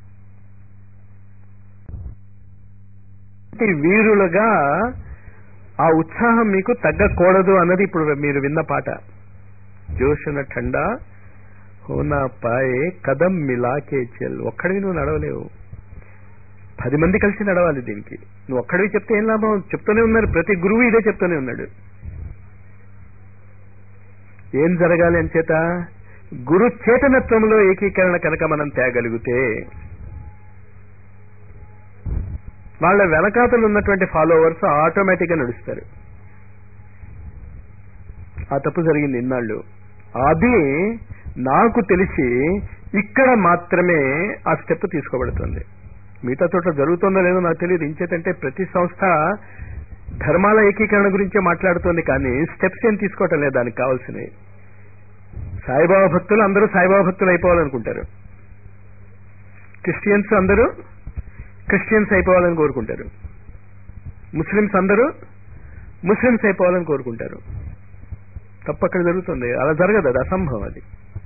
వీరులుగా ఆ ఉత్సాహం మీకు తగ్గకూడదు అన్నది ఇప్పుడు మీరు విన్న పాట జోషన ఠండా హోనా పాయే కదం మిలాకే చెల్ ఒక్కడివి నువ్వు నడవలేవు పది మంది కలిసి నడవాలి దీనికి నువ్వు ఒక్కడివి చెప్తే ఏం లాభం చెప్తూనే ఉన్నారు ప్రతి గురువు ఇదే చెప్తూనే ఉన్నాడు ఏం జరగాలి అని చేత గురు చేతనత్వంలో ఏకీకరణ కనుక మనం తేగలిగితే వాళ్ళ వెనకాతలు ఉన్నటువంటి ఫాలోవర్స్ ఆటోమేటిక్ గా నడుస్తారు ఆ తప్పు జరిగింది ఇన్నాళ్ళు అది నాకు తెలిసి ఇక్కడ మాత్రమే ఆ స్టెప్ తీసుకోబడుతుంది మిగతా చోట్ల జరుగుతుందో లేదో నాకు తెలియదు ఇంచేతంటే ప్రతి సంస్థ ధర్మాల ఏకీకరణ గురించే మాట్లాడుతోంది కానీ స్టెప్స్ ఏం తీసుకోవటం లేదు దానికి కావాల్సినవి సాయిబాబా భక్తులు అందరూ సాయిబాబా భక్తులు అయిపోవాలనుకుంటారు క్రిస్టియన్స్ అందరూ క్రిస్టియన్స్ అయిపోవాలని కోరుకుంటారు ముస్లిమ్స్ అందరూ ముస్లిమ్స్ అయిపోవాలని కోరుకుంటారు తప్పు అక్కడ జరుగుతుంది అలా జరగదు అది అసంభవం అది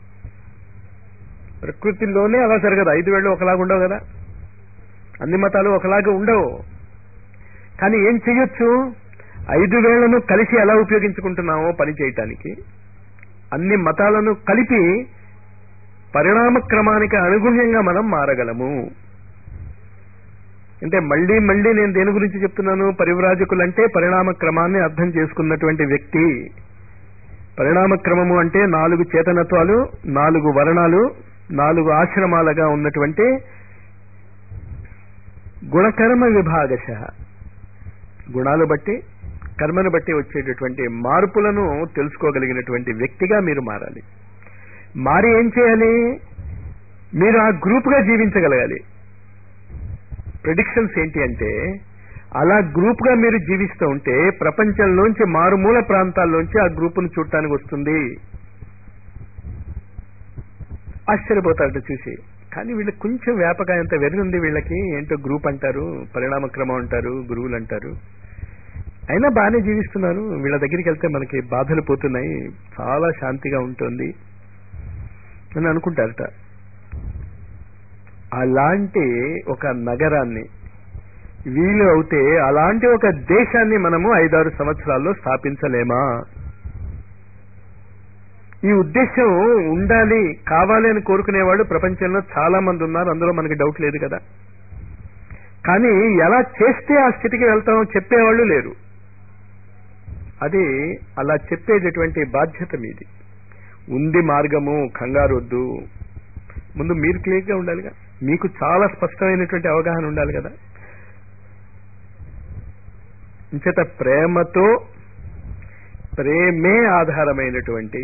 ప్రకృతిలోనే అలా జరగదు ఐదు వేళ్ళు ఒకలాగా ఉండవు కదా అన్ని మతాలు ఒకలాగా ఉండవు కానీ ఏం చెయ్యొచ్చు ఐదు వేళ్లను కలిసి ఎలా ఉపయోగించుకుంటున్నామో పని చేయటానికి అన్ని మతాలను కలిపి పరిణామ క్రమానికి అనుగుణ్యంగా మనం మారగలము అంటే మళ్ళీ మళ్ళీ నేను దేని గురించి చెప్తున్నాను పరివ్రాజకులంటే పరిణామ క్రమాన్ని అర్థం చేసుకున్నటువంటి వ్యక్తి పరిణామ క్రమము అంటే నాలుగు చేతనత్వాలు నాలుగు వర్ణాలు నాలుగు ఆశ్రమాలుగా ఉన్నటువంటి గుణకర్మ విభాగశ గుణాలు బట్టి కర్మను బట్టి వచ్చేటటువంటి మార్పులను తెలుసుకోగలిగినటువంటి వ్యక్తిగా మీరు మారాలి మారి ఏం చేయాలి మీరు ఆ గ్రూప్ గా జీవించగలగాలి ప్రిడిక్షన్స్ ఏంటి అంటే అలా గ్రూప్ గా మీరు జీవిస్తూ ఉంటే ప్రపంచంలోంచి మారుమూల ప్రాంతాల్లోంచి ఆ గ్రూపును చూడటానికి వస్తుంది ఆశ్చర్యపోతారట చూసి కానీ వీళ్ళకి కొంచెం వ్యాపకాయంత వెర్రి ఉంది వీళ్ళకి ఏంటో గ్రూప్ అంటారు పరిణామ క్రమం అంటారు గురువులు అంటారు అయినా బాగానే జీవిస్తున్నారు వీళ్ళ దగ్గరికి వెళ్తే మనకి బాధలు పోతున్నాయి చాలా శాంతిగా ఉంటుంది అని అనుకుంటారట అలాంటి ఒక నగరాన్ని వీలు అవుతే అలాంటి ఒక దేశాన్ని మనము ఐదారు సంవత్సరాల్లో స్థాపించలేమా ఈ ఉద్దేశం ఉండాలి కావాలి అని కోరుకునేవాళ్ళు ప్రపంచంలో చాలా మంది ఉన్నారు అందులో మనకి డౌట్ లేదు కదా కానీ ఎలా చేస్తే ఆ స్థితికి వెళ్తామో చెప్పేవాళ్ళు లేరు అది అలా చెప్పేటటువంటి బాధ్యత మీది ఉంది మార్గము కంగారొద్దు ముందు మీరు క్లియర్గా ఉండాలిగా మీకు చాలా స్పష్టమైనటువంటి అవగాహన ఉండాలి కదా ఇంచేత ప్రేమతో ప్రేమే ఆధారమైనటువంటి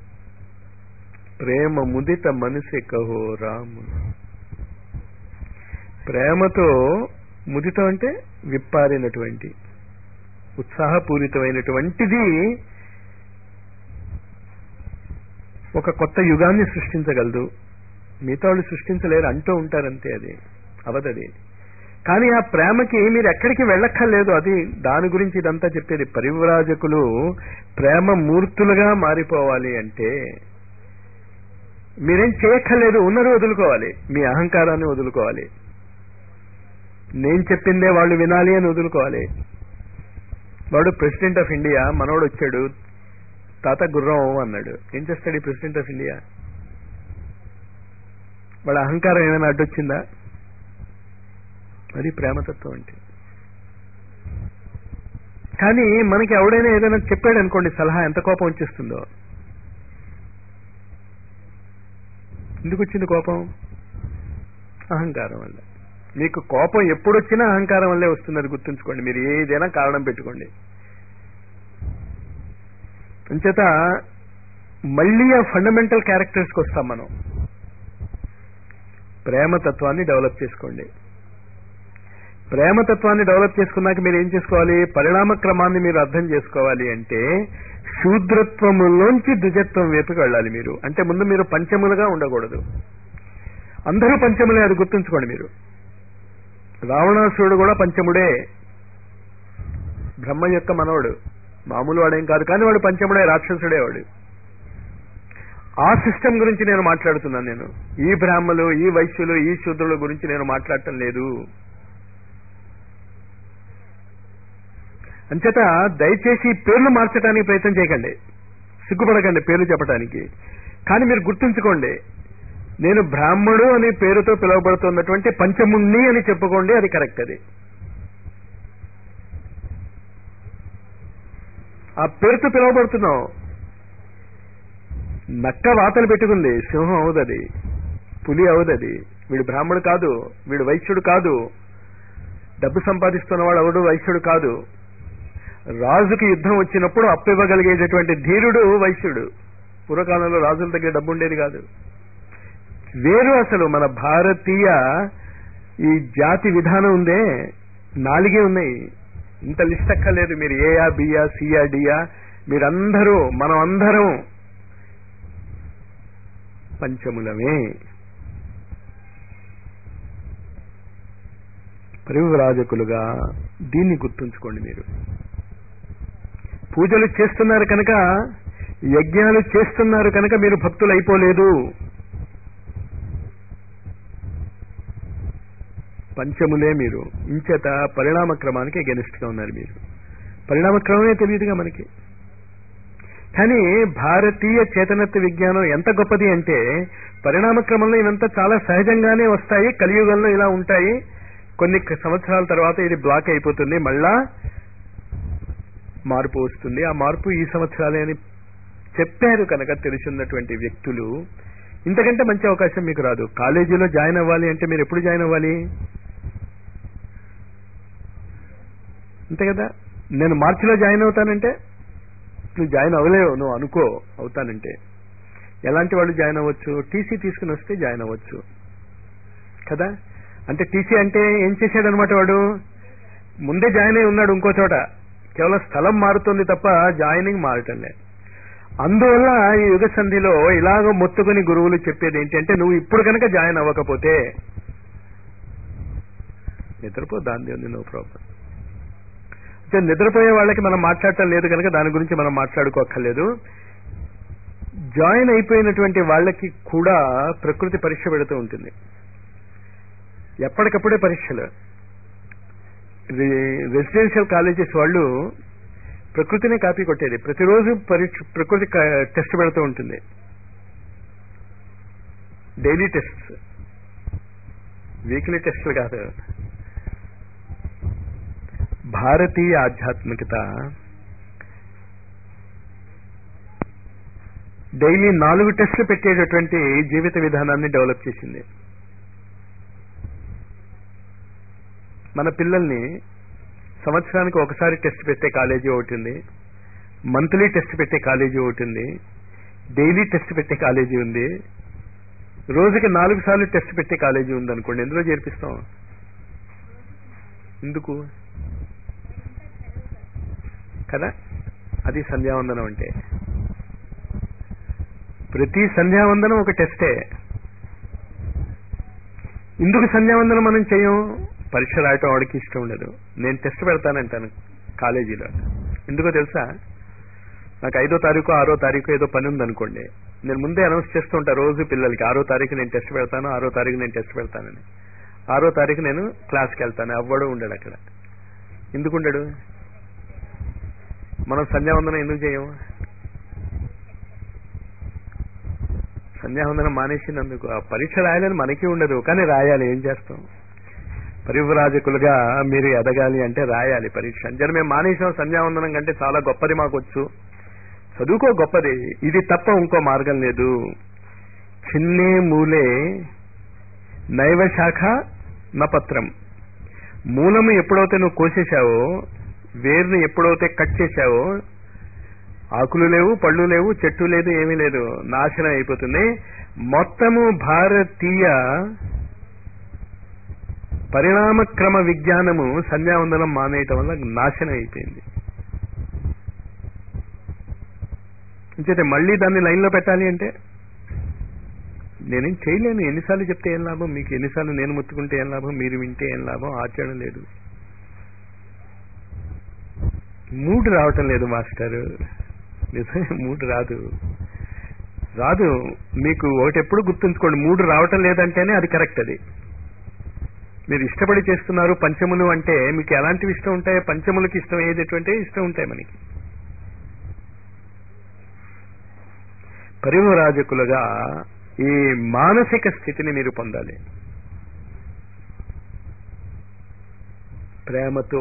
ప్రేమ ముదిత మనసే కహో రాము ప్రేమతో ముదితం అంటే విప్పారినటువంటి ఉత్సాహపూరితమైనటువంటిది ఒక కొత్త యుగాన్ని సృష్టించగలదు మిగతా వాళ్ళు సృష్టించలేరు అంటూ ఉంటారంతే అది అవదది కానీ ఆ ప్రేమకి మీరు ఎక్కడికి వెళ్ళక్కర్లేదు అది దాని గురించి ఇదంతా చెప్పేది పరివ్రాజకులు ప్రేమ మూర్తులుగా మారిపోవాలి అంటే మీరేం చేయక్కర్లేదు ఉన్నది వదులుకోవాలి మీ అహంకారాన్ని వదులుకోవాలి నేను చెప్పిందే వాళ్ళు వినాలి అని వదులుకోవాలి వాడు ప్రెసిడెంట్ ఆఫ్ ఇండియా మనోడు వచ్చాడు తాత గుర్రం అన్నాడు ఏం చేస్తాడు ఈ ప్రెసిడెంట్ ఆఫ్ ఇండియా వాళ్ళ అహంకారం ఏమైనా అడ్డొచ్చిందా అది ప్రేమతత్వం అంటే కానీ మనకి ఎవడైనా ఏదైనా చెప్పాడు అనుకోండి సలహా ఎంత కోపం వచ్చేస్తుందో ఎందుకు వచ్చింది కోపం అహంకారం వల్ల మీకు కోపం ఎప్పుడొచ్చినా అహంకారం వల్లే వస్తుంది అది గుర్తుంచుకోండి మీరు ఏదైనా కారణం పెట్టుకోండి అంచేత మళ్ళీ ఆ ఫండమెంటల్ క్యారెక్టర్స్కి వస్తాం మనం ప్రేమతత్వాన్ని డెవలప్ చేసుకోండి ప్రేమతత్వాన్ని డెవలప్ చేసుకున్నాక మీరు ఏం చేసుకోవాలి పరిణామ క్రమాన్ని మీరు అర్థం చేసుకోవాలి అంటే శూద్రత్వములోంచి ద్విజత్వం వైపుకి వెళ్ళాలి మీరు అంటే ముందు మీరు పంచములుగా ఉండకూడదు అందరూ పంచములే అది గుర్తుంచుకోండి మీరు రావణాసురుడు కూడా పంచముడే బ్రహ్మ యొక్క మనవడు మామూలు వాడేం కాదు కానీ వాడు పంచముడే రాక్షసుడే వాడు ఆ సిస్టమ్ గురించి నేను మాట్లాడుతున్నాను నేను ఈ బ్రాహ్మలు ఈ వైశ్యులు ఈ శూద్రుల గురించి నేను మాట్లాడటం లేదు అంచేత దయచేసి పేర్లు మార్చడానికి ప్రయత్నం చేయకండి సిగ్గుపడకండి పేర్లు చెప్పడానికి కానీ మీరు గుర్తుంచుకోండి నేను బ్రాహ్మడు అనే పేరుతో పిలువబడుతున్నటువంటి పంచముణ్ణి అని చెప్పుకోండి అది కరెక్ట్ అది ఆ పేరుతో పిలువబడుతున్నావు నక్క వాతలు పెట్టుకుంది సింహం అవుదది పులి అవుదది వీడు బ్రాహ్మడు కాదు వీడు వైశ్యుడు కాదు డబ్బు సంపాదిస్తున్నవాడు ఎవడు వైశ్యుడు కాదు రాజుకి యుద్ధం వచ్చినప్పుడు అప్పివ్వగలిగేటటువంటి ధీరుడు వైశ్యుడు పూర్వకాలంలో రాజుల దగ్గర డబ్బు ఉండేది కాదు వేరు అసలు మన భారతీయ ఈ జాతి విధానం ఉందే నాలుగే ఉన్నాయి ఇంత లిస్ట్ అక్కర్లేదు మీరు ఏయా బియా సియా డియా మీరందరూ మనం అందరం పంచములమే పరివ్రాజకులుగా దీన్ని గుర్తుంచుకోండి మీరు పూజలు చేస్తున్నారు కనుక యజ్ఞాలు చేస్తున్నారు కనుక మీరు భక్తులు అయిపోలేదు పంచములే మీరు ఇంచేత పరిణామ క్రమానికి అగెనిస్ట్ గా ఉన్నారు మీరు పరిణామ క్రమమే తెలియదుగా మనకి కానీ భారతీయ చేతనత్వ విజ్ఞానం ఎంత గొప్పది అంటే పరిణామ క్రమంలో ఇవంతా చాలా సహజంగానే వస్తాయి కలియుగంలో ఇలా ఉంటాయి కొన్ని సంవత్సరాల తర్వాత ఇది బ్లాక్ అయిపోతుంది మళ్ళా మార్పు వస్తుంది ఆ మార్పు ఈ సంవత్సరాలే అని చెప్పారు కనుక తెలిసినటువంటి వ్యక్తులు ఇంతకంటే మంచి అవకాశం మీకు రాదు కాలేజీలో జాయిన్ అవ్వాలి అంటే మీరు ఎప్పుడు జాయిన్ అవ్వాలి అంతే కదా నేను మార్చిలో జాయిన్ అవుతానంటే నువ్వు జాయిన్ అవ్వలేవు నువ్వు అనుకో అవుతానంటే ఎలాంటి వాళ్ళు జాయిన్ అవ్వచ్చు టీసీ తీసుకుని వస్తే జాయిన్ అవ్వచ్చు కదా అంటే టీసీ అంటే ఏం చేశాడనమాట వాడు ముందే జాయిన్ అయి ఉన్నాడు ఇంకో చోట కేవలం స్థలం మారుతుంది తప్ప జాయినింగ్ మారటం లేదు అందువల్ల ఈ యుగ సంధిలో ఇలాగ మొత్తుకుని గురువులు చెప్పేది ఏంటంటే నువ్వు ఇప్పుడు కనుక జాయిన్ అవ్వకపోతే నిద్రపో దాని ఉంది నో ప్రాబ్లం అంటే నిద్రపోయే వాళ్ళకి మనం మాట్లాడటం లేదు కనుక దాని గురించి మనం మాట్లాడుకోక్కర్లేదు జాయిన్ అయిపోయినటువంటి వాళ్ళకి కూడా ప్రకృతి పరీక్ష పెడుతూ ఉంటుంది ఎప్పటికప్పుడే పరీక్షలు రెసిడెన్షియల్ కాలేజెస్ వాళ్ళు ప్రకృతినే కాపీ కొట్టేది ప్రతిరోజు పరీక్ష ప్రకృతి టెస్ట్ పెడుతూ ఉంటుంది డైలీ టెస్ట్ వీక్లీ టెస్ట్లు కాదు భారతీయ ఆధ్యాత్మికత డైలీ నాలుగు టెస్టులు పెట్టేటటువంటి జీవిత విధానాన్ని డెవలప్ చేసింది మన పిల్లల్ని సంవత్సరానికి ఒకసారి టెస్ట్ పెట్టే కాలేజీ ఒకటి ఉంది మంత్లీ టెస్ట్ పెట్టే కాలేజీ ఒకటి ఉంది డైలీ టెస్ట్ పెట్టే కాలేజీ ఉంది రోజుకి నాలుగు సార్లు టెస్ట్ పెట్టే కాలేజీ ఉంది అనుకోండి ఎందులో చేర్పిస్తాం ఎందుకు కదా అది సంధ్యావందనం అంటే ప్రతి సంధ్యావందనం ఒక టెస్టే ఎందుకు సంధ్యావందనం మనం చేయం పరీక్ష రాయటం వాడికి ఇష్టం ఉండదు నేను టెస్ట్ పెడతానంటాను కాలేజీలో ఎందుకో తెలుసా నాకు ఐదో తారీఖు ఆరో తారీఖు ఏదో పని ఉందనుకోండి నేను ముందే అనౌన్స్ చేస్తూ ఉంటా రోజు పిల్లలకి ఆరో తారీఖు నేను టెస్ట్ పెడతాను ఆరో తారీఖు నేను టెస్ట్ పెడతానని ఆరో తారీఖు నేను క్లాస్కి వెళ్తాను అవ్వడు ఉండడు అక్కడ ఎందుకు ఉండడు మనం సంధ్యావందనం ఎందుకు చేయము సంధ్యావందనం మానేసినందుకు ఆ పరీక్ష రాయాలని మనకి ఉండదు కానీ రాయాలి ఏం చేస్తాం పరివ్రాజకులుగా మీరు ఎదగాలి అంటే రాయాలి పరీక్ష అంటే మేము మానేసాం సంధ్యావందనం కంటే చాలా గొప్పది మాకు వచ్చు చదువుకో గొప్పది ఇది తప్ప ఇంకో మార్గం లేదు చిన్నే మూలే నైవ శాఖ నపత్రం మూలము ఎప్పుడైతే నువ్వు కోసేశావో వేరుని ఎప్పుడైతే కట్ చేశావో ఆకులు లేవు పళ్ళు లేవు చెట్టు లేదు ఏమీ లేదు నాశనం అయిపోతుంది మొత్తము భారతీయ పరిణామక్రమ విజ్ఞానము సంధ్యావందనం మానేయటం వల్ల నాశనం అయిపోయింది ఇంకైతే మళ్ళీ దాన్ని లైన్లో పెట్టాలి అంటే నేనేం చేయలేను ఎన్నిసార్లు చెప్తే ఏం లాభం మీకు ఎన్నిసార్లు నేను ముత్తుకుంటే ఏం లాభం మీరు వింటే ఏం లాభం ఆచరణ లేదు మూడు రావటం లేదు మాస్టర్ నిజమే మూడు రాదు రాదు మీకు ఒకటి ఎప్పుడు గుర్తుంచుకోండి మూడు రావటం లేదంటేనే అది కరెక్ట్ అది మీరు ఇష్టపడి చేస్తున్నారు పంచములు అంటే మీకు ఎలాంటివి ఇష్టం ఉంటాయి పంచములకి ఇష్టం ఏదటువంటి ఇష్టం ఉంటాయి మనకి పరిమరాజకులుగా ఈ మానసిక స్థితిని మీరు పొందాలి ప్రేమతో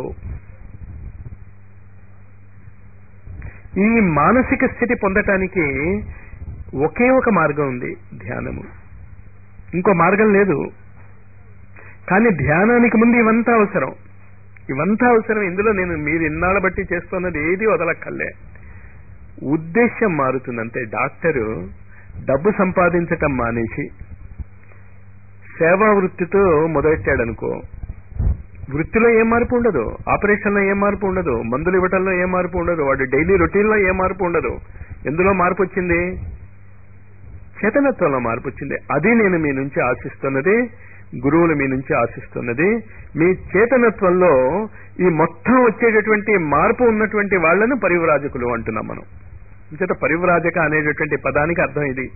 ఈ మానసిక స్థితి పొందటానికి ఒకే ఒక మార్గం ఉంది ధ్యానము ఇంకో మార్గం లేదు కానీ ధ్యానానికి ముందు ఇవంతా అవసరం ఇవంతా అవసరం ఇందులో నేను మీరు ఇన్నాళ్ళ బట్టి చేస్తున్నది ఏది వదలక్కర్లే ఉద్దేశ్యం మారుతుందంటే డాక్టరు డబ్బు సంపాదించటం మానేసి సేవా వృత్తితో మొదలెట్టాడనుకో వృత్తిలో ఏం మార్పు ఉండదు ఆపరేషన్లో ఏం మార్పు ఉండదు మందులు ఇవ్వటంలో ఏం మార్పు ఉండదు వాడి డైలీ రొటీన్లో ఏం మార్పు ఉండదు ఎందులో మార్పు వచ్చింది చేతనత్వంలో మార్పు వచ్చింది అది నేను మీ నుంచి ఆశిస్తున్నది గురువులు మీ నుంచి ఆశిస్తున్నది మీ చేతనత్వంలో ఈ మొత్తం వచ్చేటటువంటి మార్పు ఉన్నటువంటి వాళ్లను పరివ్రాజకులు అంటున్నాం మనం చేత పరివ్రాజక అనేటటువంటి పదానికి అర్థం ఇది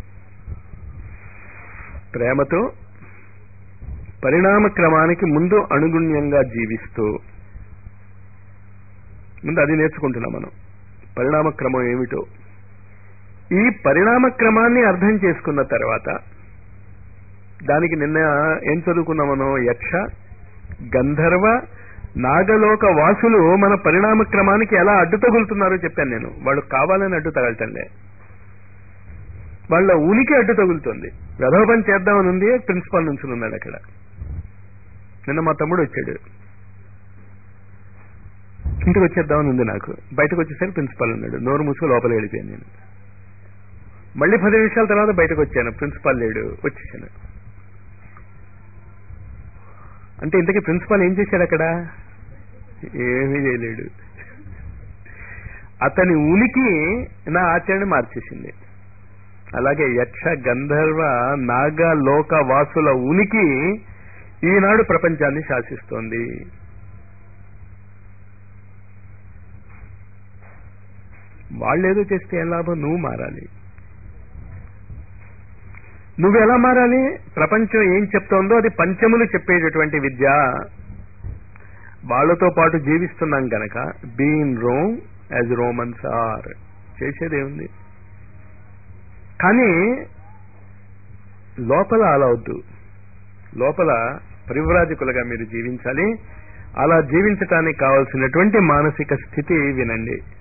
ప్రేమతో పరిణామ క్రమానికి ముందు అనుగుణ్యంగా జీవిస్తూ ముందు అది నేర్చుకుంటున్నాం మనం పరిణామ క్రమం ఏమిటో ఈ పరిణామ క్రమాన్ని అర్థం చేసుకున్న తర్వాత దానికి నిన్న ఏం చదువుకున్నాం మనం యక్ష గంధర్వ నాగలోక వాసులు మన పరిణామ క్రమానికి ఎలా అడ్డు తగులుతున్నారో చెప్పాను నేను వాళ్ళు కావాలని అడ్డు తగలటంలే వాళ్ళ ఉనికి అడ్డు తగులుతుంది వెధవపని చేద్దామని ఉంది ప్రిన్సిపాల్ నుంచి ఉన్నాడు అక్కడ నిన్న మా తమ్ముడు వచ్చాడు ఇంటికి వచ్చేద్దామని ఉంది నాకు బయటకు వచ్చేసరికి ప్రిన్సిపాల్ ఉన్నాడు నోరు మూసుకు లోపల వెళ్ళిపోయాను నేను మళ్ళీ పది నిమిషాల తర్వాత బయటకు వచ్చాను ప్రిన్సిపాల్ లేడు వచ్చేసాను అంటే ఇంతకీ ప్రిన్సిపాల్ ఏం చేశాడు అక్కడ ఏమీ చేయలేడు అతని ఉనికి నా ఆచరణ మార్చేసింది అలాగే యక్ష గంధర్వ నాగ లోక వాసుల ఉనికి ఈనాడు ప్రపంచాన్ని శాసిస్తోంది వాళ్ళేదో చేస్తే ఏం లాభం నువ్వు మారాలి నువ్వు ఎలా మారాలి ప్రపంచం ఏం చెప్తోందో అది పంచములు చెప్పేటటువంటి విద్య వాళ్ళతో పాటు జీవిస్తున్నాం గనక be in Rome as Romans are చేసేదేముంది కానీ లోపల అలా వద్దు లోపల పరివ్రాజకులుగా మీరు జీవించాలి అలా జీవించటానికి కావలసినటువంటి మానసిక స్థితి వినండి